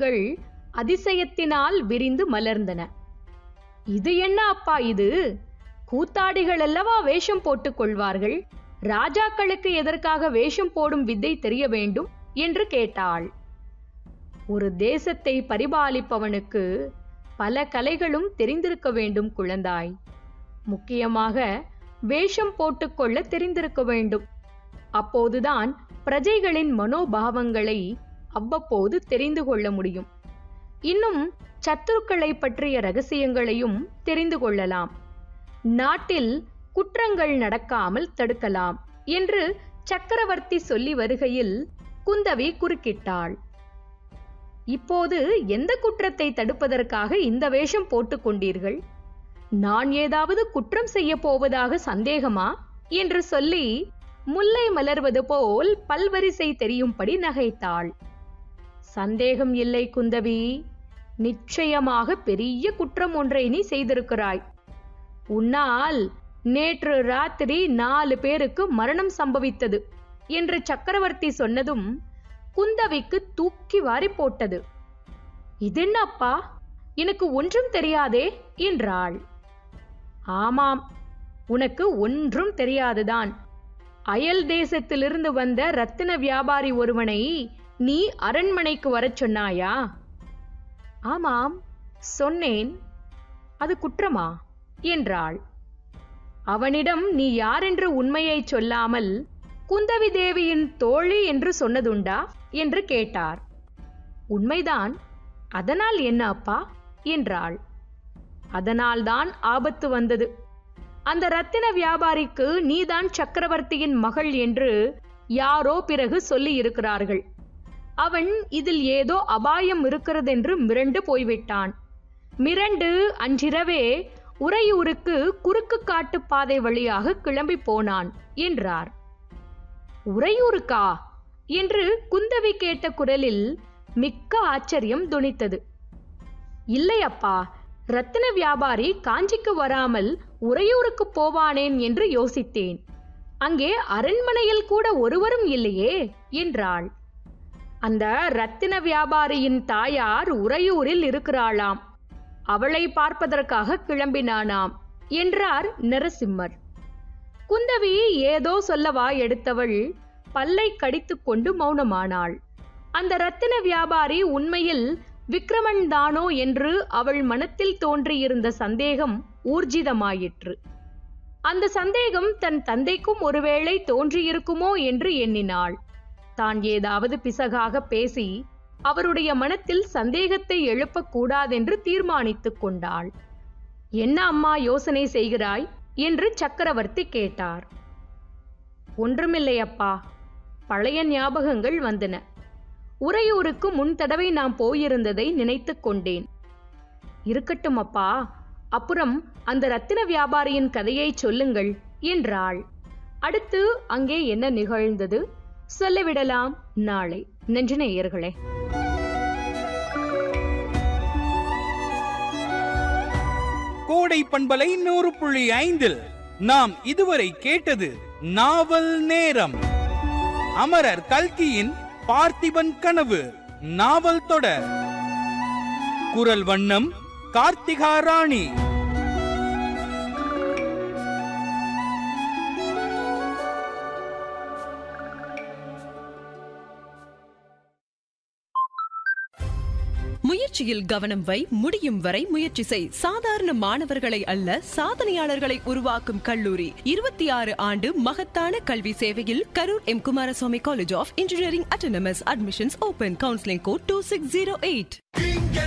இதழ்கள் அதிசயத்தினால் விரிந்து மலர்ந்தன இது என்ன அப்பா இது கூத்தாடிகள் அல்லவா வேஷம் போட்டுக் கொள்வார்கள் ராஜாக்களுக்கு எதற்காக வேஷம் போடும் வித்தை தெரிய வேண்டும் என்று கேட்டாள் ஒரு தேசத்தை பரிபாலிப்பவனுக்கு பல கலைகளும் தெரிந்திருக்க வேண்டும் குழந்தாய் முக்கியமாக வேஷம் போட்டுக்கொள்ள தெரிந்திருக்க வேண்டும் அப்போதுதான் பிரஜைகளின் மனோபாவங்களை அவ்வப்போது தெரிந்து கொள்ள முடியும் இன்னும் சத்துருக்களை பற்றிய ரகசியங்களையும் தெரிந்து கொள்ளலாம் நாட்டில் குற்றங்கள் நடக்காமல் தடுக்கலாம் என்று சக்கரவர்த்தி சொல்லி வருகையில் குந்தவி குறுக்கிட்டாள் இப்போது எந்த குற்றத்தை தடுப்பதற்காக இந்த வேஷம் போட்டுக் கொண்டீர்கள் நான் ஏதாவது குற்றம் செய்ய போவதாக சந்தேகமா என்று சொல்லி முல்லை மலர்வது போல் பல்வரிசை தெரியும்படி நகைத்தாள் சந்தேகம் இல்லை குந்தவி நிச்சயமாக பெரிய குற்றம் ஒன்றை நீ செய்திருக்கிறாய் உன்னால் நேற்று ராத்திரி நாலு பேருக்கு மரணம் சம்பவித்தது என்று சக்கரவர்த்தி சொன்னதும் குந்தவிக்கு தூக்கி வாரி போட்டது இதென்னப்பா எனக்கு ஒன்றும் தெரியாதே என்றாள் ஆமாம் உனக்கு ஒன்றும் தெரியாதுதான் அயல் தேசத்திலிருந்து வந்த ரத்தின வியாபாரி ஒருவனை நீ அரண்மனைக்கு வரச் சொன்னாயா ஆமாம் சொன்னேன் அது குற்றமா என்றாள் அவனிடம் நீ யாரென்று உண்மையை சொல்லாமல் குந்தவி தேவியின் தோழி என்று சொன்னதுண்டா என்று கேட்டார் உண்மைதான் அதனால் என்ன அப்பா என்றாள் அதனால்தான் ஆபத்து வந்தது அந்த ரத்தின வியாபாரிக்கு நீதான் சக்கரவர்த்தியின் மகள் என்று யாரோ பிறகு சொல்லி இருக்கிறார்கள் அவன் இதில் ஏதோ அபாயம் இருக்கிறதென்று மிரண்டு போய்விட்டான் மிரண்டு அன்றிரவே உறையூருக்கு குறுக்கு காட்டு பாதை வழியாக கிளம்பி போனான் என்றார் உறையூருக்கா என்று குந்தவி கேட்ட குரலில் மிக்க ஆச்சரியம் துணித்தது இல்லை அப்பா ரத்தின வியாபாரி காஞ்சிக்கு வராமல் உறையூருக்கு போவானேன் என்று யோசித்தேன் அங்கே அரண்மனையில் கூட ஒருவரும் இல்லையே என்றாள் அந்த ரத்தின வியாபாரியின் தாயார் உறையூரில் இருக்கிறாளாம் அவளை பார்ப்பதற்காக கிளம்பினானாம் என்றார் நரசிம்மர் குந்தவி ஏதோ சொல்லவா எடுத்தவள் பல்லை கடித்துக் கொண்டு மௌனமானாள் அந்த ரத்தின வியாபாரி உண்மையில் விக்ரமன் தானோ என்று அவள் மனத்தில் தோன்றியிருந்த சந்தேகம் ஊர்ஜிதமாயிற்று அந்த சந்தேகம் தன் தந்தைக்கும் ஒருவேளை தோன்றியிருக்குமோ என்று எண்ணினாள் தான் ஏதாவது பிசகாக பேசி அவருடைய மனத்தில் சந்தேகத்தை எழுப்பக்கூடாதென்று தீர்மானித்துக் கொண்டாள் என்ன அம்மா யோசனை செய்கிறாய் என்று சக்கரவர்த்தி கேட்டார் ஒன்றுமில்லை அப்பா பழைய ஞாபகங்கள் வந்தன உறையூருக்கு முன் தடவை நாம் போயிருந்ததை நினைத்துக் கொண்டேன் இருக்கட்டும் அப்பா அப்புறம் அந்த ரத்தின வியாபாரியின் கதையை சொல்லுங்கள் என்றாள் அடுத்து அங்கே என்ன நிகழ்ந்தது சொல்லிவிடலாம் நாளை நன்றி நேயர்களே கோடை பண்பலை நூறு புள்ளி ஐந்தில் நாம் இதுவரை கேட்டது நாவல் நேரம் அமரர் கல்கியின் பார்த்திபன் கனவு நாவல் தொடர் குரல் வண்ணம் கார்த்திகா ராணி முயற்சியில் கவனம் வை முடியும் வரை முயற்சி செய் சாதாரண மாணவர்களை அல்ல சாதனையாளர்களை உருவாக்கும் கல்லூரி இருபத்தி ஆறு ஆண்டு மகத்தான கல்வி சேவையில் Karur M Kumaraswamy college of engineering autonomous admissions open counselling code two six zero eight